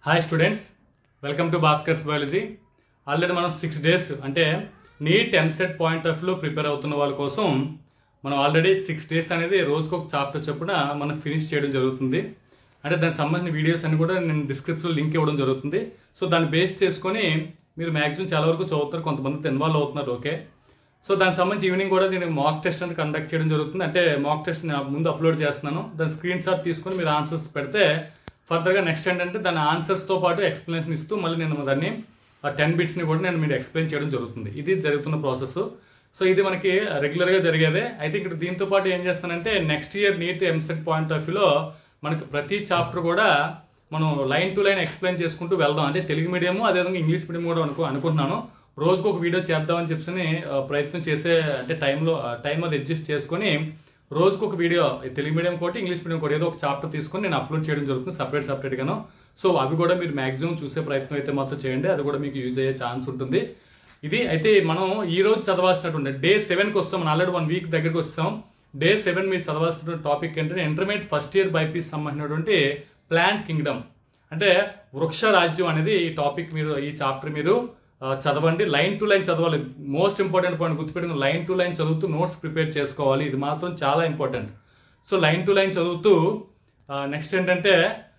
hi students welcome to Bhaskar's biology already మనం six days అంటే NEET EAMCET point of వ్యూలో prepare అవుతున్న వాళ్ళ కోసం మనం ఆల్రెడీ సిక్స్ డేస్ అనేది రోజుకు ఒక చాప్టర్ చొప్పున మనం ఫినిష్ చేయడం జరుగుతుంది అంటే దానికి సంబంధించిన వీడియోస్ అన్ని కూడా నేను డిస్క్రిప్షన్లో లింక్ ఇవ్వడం జరుగుతుంది సో దాన్ని బేస్ చేసుకొని మీరు మ్యాక్సిమం చాలా వరకు చదువుతారు కొంతమంది ఇన్వాల్వ్ అవుతున్నారు ఓకే సో దానికి సంబంధించి ఈవినింగ్ కూడా నేను మాక్ టెస్ట్ అనేది కండక్ట్ చేయడం జరుగుతుంది అంటే మాక్ టెస్ట్ నేను ముందు అప్లోడ్ చేస్తున్నాను దాని స్క్రీన్ షాట్ తీసుకొని మీరు ఆన్సర్స్ పెడితే ఫర్దర్గా నెక్స్ట్ ఏంటంటే దాని ఆన్సర్స్తో పాటు ఎక్స్ప్లెనేషన్ ఇస్తూ మళ్ళీ నేను దాన్ని ఆ టెన్ బిట్స్ని కూడా నేను మీరు ఎక్స్ప్లెయిన్ చేయడం జరుగుతుంది ఇది జరుగుతున్న ప్రాసెస్ సో ఇది మనకి రెగ్యులర్గా జరిగేదే అయితే ఇక్కడ దీంతో పాటు ఏం చేస్తానంటే next year NEET EAMCET point of వ్యూలో మనకి ప్రతి చాప్టర్ కూడా మనం లైన్ టు లైన్ ఎక్స్ప్లెయిన్ చేసుకుంటూ వెళ్దాం అంటే తెలుగు మీడియం అదేవిధంగా ఇంగ్లీష్ మీడియం కూడా అనుకో అనుకుంటున్నాను రోజుకు ఒక వీడియో చేద్దామని చెప్పి ప్రయత్నం చేసే అంటే టైంలో టైం అది అడ్జస్ట్ చేసుకొని రోజుకు ఒక వీడియో తెలుగు మీడియం కోటి ఇంగ్లీష్ మీడియం కోటి ఏదో ఒక చాప్టర్ తీసుకొని నేను అప్లోడ్ చేయడం జరుగుతుంది సపరేట్ సపరేట్గాను సో అవి కూడా మీరు మాక్సిమం చూసే ప్రయత్నం అయితే మాత్రం చేయండి అది కూడా మీకు యూజ్ అయ్యే ఛాన్స్ ఉంటుంది ఇది అయితే మనం ఈ రోజు చదవాల్సినటువంటి డే సెవెన్కి వస్తాం మనం ఆల్రెడీ వన్ వీక్ దగ్గరికి వస్తాం డే సెవెన్ మీరు చదవాల్సినటువంటి టాపిక్ ఏంటంటే ఇంటర్మీడియట్ ఫస్ట్ ఇయర్ బైపీస్ సంబంధించినటువంటి ప్లాంట్ కింగ్డమ్ అంటే వృక్ష రాజ్యం అనేది ఈ టాపిక్ మీరు ఈ చాప్టర్ మీరు ఆ, చదవండి లైన్ టు లైన్ చదవాలి మోస్ట్ ఇంపార్టెంట్ పాయింట్ గుర్తుపెట్టుకుని లైన్ టు లైన్ చదువుతూ నోట్స్ ప్రిపేర్ చేసుకోవాలి ఇది మాత్రం చాలా important so line to line చదువుతూ నెక్స్ట్ ఏంటంటే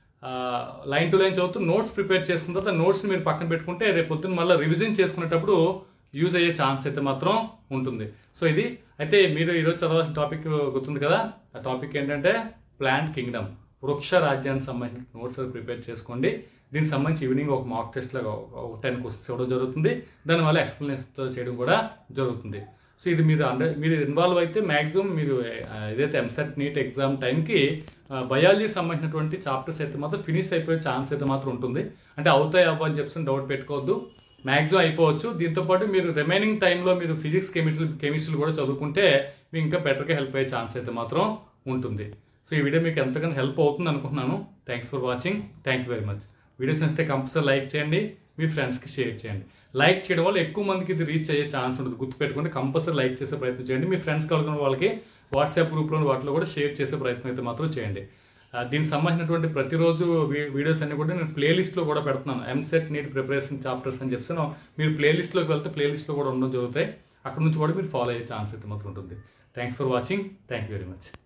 లైన్ టు లైన్ చదువుతూ నోట్స్ ప్రిపేర్ చేసుకున్న తర్వాత నోట్స్ని మీరు పక్కన పెట్టుకుంటే రేపు పొద్దున్న మళ్ళీ రివిజన్ చేసుకునేటప్పుడు యూజ్ అయ్యే ఛాన్స్ అయితే మాత్రం ఉంటుంది సో ఇది అయితే మీరు ఈరోజు చదవాల్సిన టాపిక్ గుర్తుంది కదా ఆ టాపిక్ ఏంటంటే ప్లాంట్ కింగ్డమ్ వృక్ష రాజ్యానికి సంబంధించిన నోట్స్ అవి ప్రిపేర్ చేసుకోండి దీనికి సంబంధించి ఈవినింగ్ ఒక మాక్ టెస్ట్ లాగా ఒక టెన్ క్వశ్చన్స్ ఇవ్వడం జరుగుతుంది దానివల్ల ఎక్స్ప్లెనేషన్తో చేయడం కూడా జరుగుతుంది సో ఇది మీరు అండర్ మీరు ఇన్వాల్వ్ అయితే మ్యాక్సిమం మీరు ఆ, ఏదైతే ఎంసెట్ నీట్ ఎగ్జామ్ టైంకి బయాలజీ సంబంధించినటువంటి చాప్టర్స్ అయితే మాత్రం ఫినిష్ అయిపోయే ఛాన్స్ అయితే మాత్రం ఉంటుంది అంటే అవుతాయి అవ్వ అని చెప్పి డౌట్ పెట్టుకోవద్దు మ్యాక్సిమం అయిపోవచ్చు దీంతో పాటు మీరు రిమైనింగ్ టైంలో మీరు ఫిజిక్స్ కెమిస్ట్రీ కెమిస్ట్రీ కూడా చదువుకుంటే మీకు ఇంకా బెటర్గా హెల్ప్ అయ్యే ఛాన్స్ అయితే మాత్రం ఉంటుంది సో ఈ వీడియో మీకు ఎంతగానో హెల్ప్ అవుతుంది అనుకుంటున్నాను thanks for watching thank you very much videos నచ్చితే కంపల్సరీ లైక్ చేయండి మీ ఫ్రెండ్స్కి షేర్ చేయండి లైక్ చేయడం వల్ల ఎక్కువ మందికి ఇది రీచ్ అయ్యే ఛాన్స్ ఉంటుంది గుర్తుపెట్టుకోండి కంపల్సరీ లైక్ చేసే ప్రయత్నం చేయండి మీ ఫ్రెండ్స్ కలుగుతున్న వాళ్ళకి వాట్సాప్ గ్రూప్లో వాటిలో కూడా షేర్ చేసే ప్రయత్నం అయితే మాత్రం చేయండి ఆ, దీనికి సంబంధించినటువంటి ప్రతిరోజు వీ- వీడియోస్ అన్ని కూడా నేను ప్లేలిస్ట్లో కూడా పెడుతున్నాను ఎంసెట్ నీట్ ప్రిపరేషన్ చాప్టర్స్ అని చెప్పి మీరు ప్లేలిస్ట్లోకి వెళ్తే ప్లేలిస్ట్లో కూడా ఉండడం జరుగుతాయి అక్కడ నుంచి కూడా మీరు ఫాలో అయ్యే ఛాన్స్ అయితే మాత్రం ఉంటుంది thanks for watching thank you very much